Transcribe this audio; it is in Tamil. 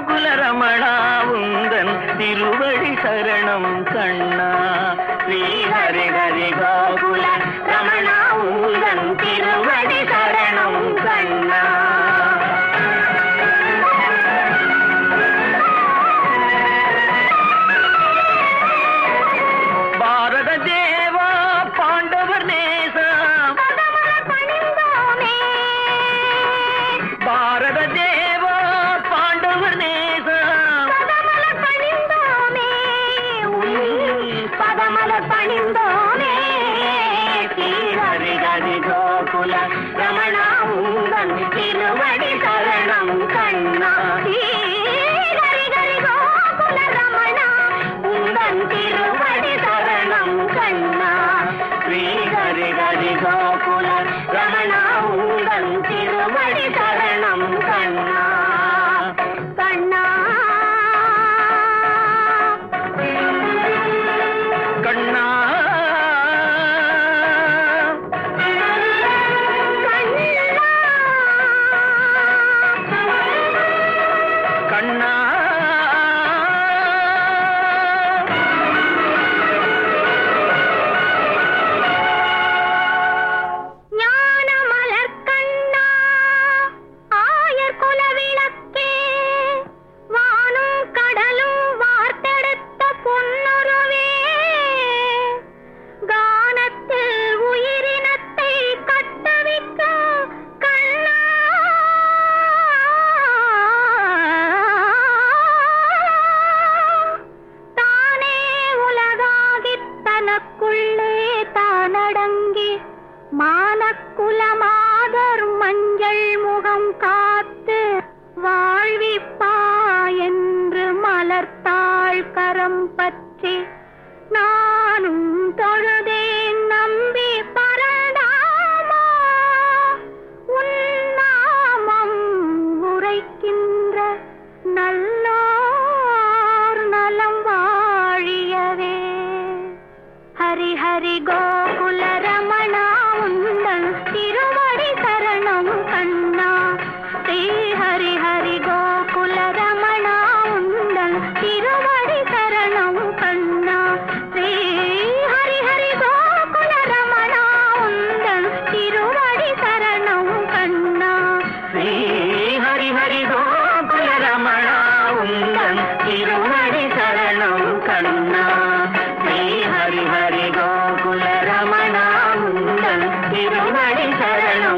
கோகுல ரமணா உந்தன் திருவடி சரணம் கண்ணா ஸ்ரீ ஹரி ஹரி கோகுல ரமணா உந்தன் திருவடி சரணம் கண்ணா பாரத தேவா பாண்டவர் நேசம் பாரத தேவா பாண்டவர் நேசம் பதமலர் பணிந்தோமே ஹரி ஹரி கோகுல ரமணா உந்தன் திருவடி சரணம் கண்ணா ஹரி ஹரி கோகுல ரமணா உந்தன் திருவடி சரணம் கண்ணா ஸ்ரீ ஹரி ஹரி கோகுல ரமணா உந்தன் திருவடி சரணம் கண்ணா கண்ணா கண்ணா கண்ணா ஞான மலர் கண்ணா ஆயர் குல விளக்கே வானும் கடலும் வார்த்தெடுத்த பொன்னுருவே கானத்தில் உயிரினத்தை கட்டவிக்க கண்ணா தானே உலகாகித் தனக்குள்ளே தானடங்கி மானக்குலமாதர் மஞ்சள் முகம் காத்து வாழ்விப்பா என்று மலர்த்தாள் கரம் பற்றி நானும் தொழுதேன் நம்பி பரந்தாமா உன்னாமம் உரைக்கின்ற நல்லோர் நலம் வாழியவே ஹரி ஹரி கோகுல ரமணா உந்தன் திருவடி சரணம் கண்ணா ஸ்ரீ ஹரி ஹரி கோகுல ரமணா உந்தன் திருவடி சரணம் கண்ணா ஸ்ரீ ஹரி ஹரி கோகுல ரமணா உந்தன் திருவடி சரணம் கண்ணா ஸ்ரீ ஹரி ஹரி கோகுல ரமணா உந்தன் திருவடி சரணம் கண்ணா ஸ்ரீ ஹரி ஹரி கோகுல ரமணா உந்தன் திருவடி சரணம்